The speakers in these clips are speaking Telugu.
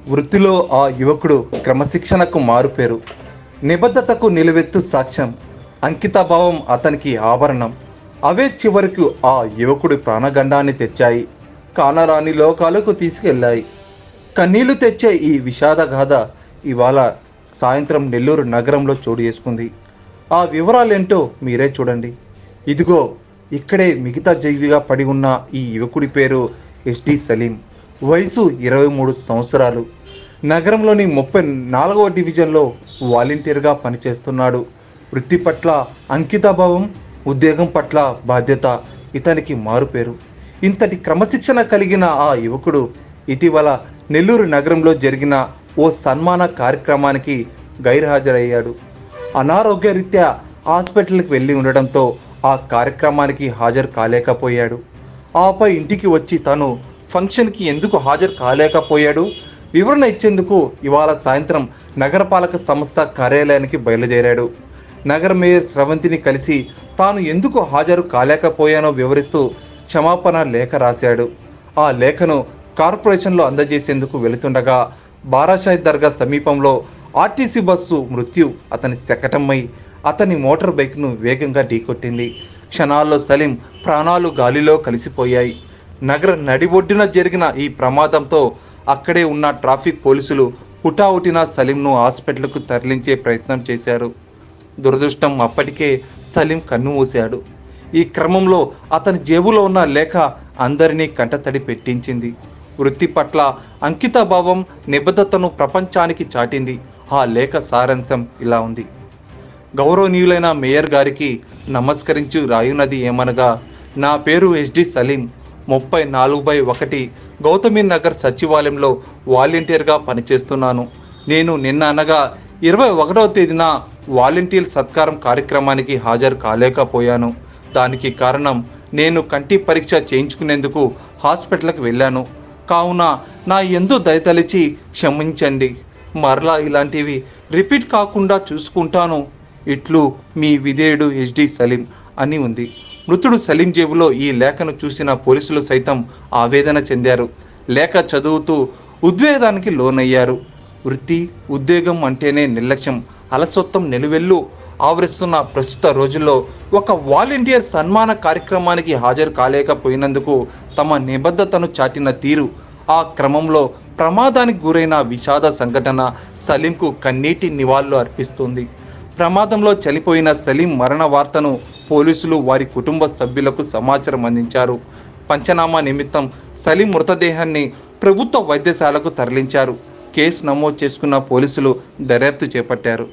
వృత్తిలో ఆ యువకుడు క్రమశిక్షణకు మారుపేరు నిబద్ధతకు నిలువెత్తు సాక్ష్యం అంకితభావం అతనికి ఆభరణం అవే చివరకు ఆ యువకుడి ప్రాణగండాన్ని తెచ్చాయి కానరాని లోకాలకు తీసుకెళ్ళాయి కన్నీళ్లు తెచ్చే ఈ విషాద గాథ ఇవాళ సాయంత్రం నెల్లూరు నగరంలో చోటు చేసుకుంది ఆ వివరాలేంటో మీరే చూడండి ఇదిగో ఇక్కడే మిగతా జైవిగా పడి ఉన్న ఈ యువకుడి పేరు ఎస్డి సలీం వయసు ఇరవై మూడు సంవత్సరాలు నగరంలోని ముప్పై నాలుగవ డివిజన్లో వాలంటీర్గా పనిచేస్తున్నాడు వృత్తి పట్ల అంకితభావం ఉద్యోగం పట్ల బాధ్యత ఇతనికి మారుపేరు ఇంతటి క్రమశిక్షణ కలిగిన ఆ యువకుడు ఇటీవల నెల్లూరు నగరంలో జరిగిన ఓ సన్మాన కార్యక్రమానికి గైర్హాజరయ్యాడు అనారోగ్యరీత్యా హాస్పిటల్కి వెళ్ళి ఉండడంతో ఆ కార్యక్రమానికి హాజరు కాలేకపోయాడు ఆపై ఇంటికి వచ్చి తను ఫంక్షన్కి ఎందుకు హాజరు కాలేకపోయాడు వివరణ ఇచ్చేందుకు ఇవాళ సాయంత్రం నగరపాలక సంస్థ కార్యాలయానికి బయలుదేరాడు నగర మేయర్ స్రవంతిని కలిసి తాను ఎందుకు హాజరు కాలేకపోయానో వివరిస్తూ క్షమాపణ లేఖ రాశాడు ఆ లేఖను కార్పొరేషన్లో అందజేసేందుకు వెళుతుండగా బారాషాయి దర్గా సమీపంలో ఆర్టీసీ బస్సు మృత్యు అతని శకటమై అతని మోటార్ బైక్ను వేగంగా ఢీకొట్టింది క్షణాల్లో సలీం ప్రాణాలు గాలిలో కలిసిపోయాయి నగర నడిబొడ్డున జరిగిన ఈ ప్రమాదంతో అక్కడే ఉన్న ట్రాఫిక్ పోలీసులు హుటాహుటిన సలీంను హాస్పిటల్కు తరలించే ప్రయత్నం చేశారు దురదృష్టం అప్పటికే సలీం కన్ను మూశాడు ఈ క్రమంలో అతని జేబులో ఉన్న లేఖ అందరినీ కంటతడి పెట్టించింది వృత్తి పట్ల అంకితభావం నిబద్ధతను ప్రపంచానికి చాటింది ఆ లేఖ సారాంశం ఇలా ఉంది గౌరవనీయులైన మేయర్ గారికి నమస్కరించు రాయునది ఏమనగా నా పేరు ఎస్డి సలీం ముప్పై నాలుగు బై ఒకటి గౌతమి నగర్ సచివాలయంలో వాలంటీర్గా పనిచేస్తున్నాను నేను నిన్న అనగా ఇరవై ఒకటవ తేదీన వాలంటీర్ సత్కారం కార్యక్రమానికి హాజరు కాలేకపోయాను దానికి కారణం నేను కంటి పరీక్ష చేయించుకునేందుకు హాస్పిటల్కి వెళ్ళాను కావున నా ఎందు దయతలిచి క్షమించండి మరలా ఇలాంటివి రిపీట్ కాకుండా చూసుకుంటాను ఇట్లు మీ విధేయుడు హెచ్డి సలీం అని ఉంది మృతుడు సలీం జేబులో ఈ లేఖను చూసిన పోలీసులు సైతం ఆవేదన చెందారు లేఖ చదువుతూ ఉద్వేగానికి లోనయ్యారు వృత్తి ఉద్యోగం అంటేనే నిర్లక్ష్యం అలసత్వం నిలువెల్లు ఆవరిస్తున్న ప్రస్తుత రోజుల్లో ఒక వాలంటీర్ సన్మాన కార్యక్రమానికి హాజరు కాలేకపోయినందుకు తమ నిబద్ధతను చాటిన తీరు ఆ క్రమంలో ప్రమాదానికి గురైన విషాద సంఘటన సలీంకు కన్నీటి నివాళులు అర్పిస్తుంది ప్రమాదంలో చనిపోయిన సలీం మరణ వార్తను పోలీసులు వారి కుటుంబ సభ్యులకు సమాచారం అందించారు పంచనామా నిమిత్తం సలీం మృతదేహాన్ని ప్రభుత్వ వైద్యశాలకు తరలించారు కేసు నమోదు చేసుకున్న పోలీసులు దర్యాప్తు చేపట్టారు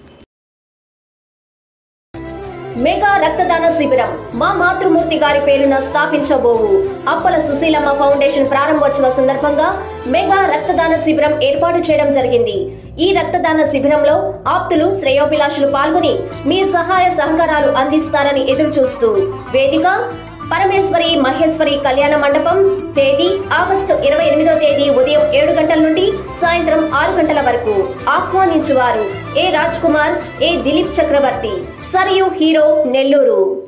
మెగా రక్తదాన శిబిరం మా మాతృమూర్తి గారి పేరున స్థాపించబోవు అప్పల సుశీలమ్మ ఫౌండేషన్ ప్రారంభోత్సవ సందర్భంగా మెగా రక్తదాన శిబిరం ఏర్పాటు చేయడం జరిగింది ఈ రక్తదాన శిబిరంలో ఆప్తులు శ్రేయోభిలాషులు పాల్గొని మీ సహాయ సహకారాలు అందిస్తారని ఎదురు చూస్తూ వేదిక పరమేశ్వరి మహేశ్వరి కళ్యాణ మండపం తేదీ ఆగస్టు ఇరవై ఎనిమిదో తేదీ ఉదయం ఏడు గంటల నుండి సాయంత్రం ఆరు గంటల వరకు ఆహ్వానించువారు ఏ రాజ్ కుమార్ ఏ దిలీప్ చక్రవర్తి సరియు హీరో నెల్లూరు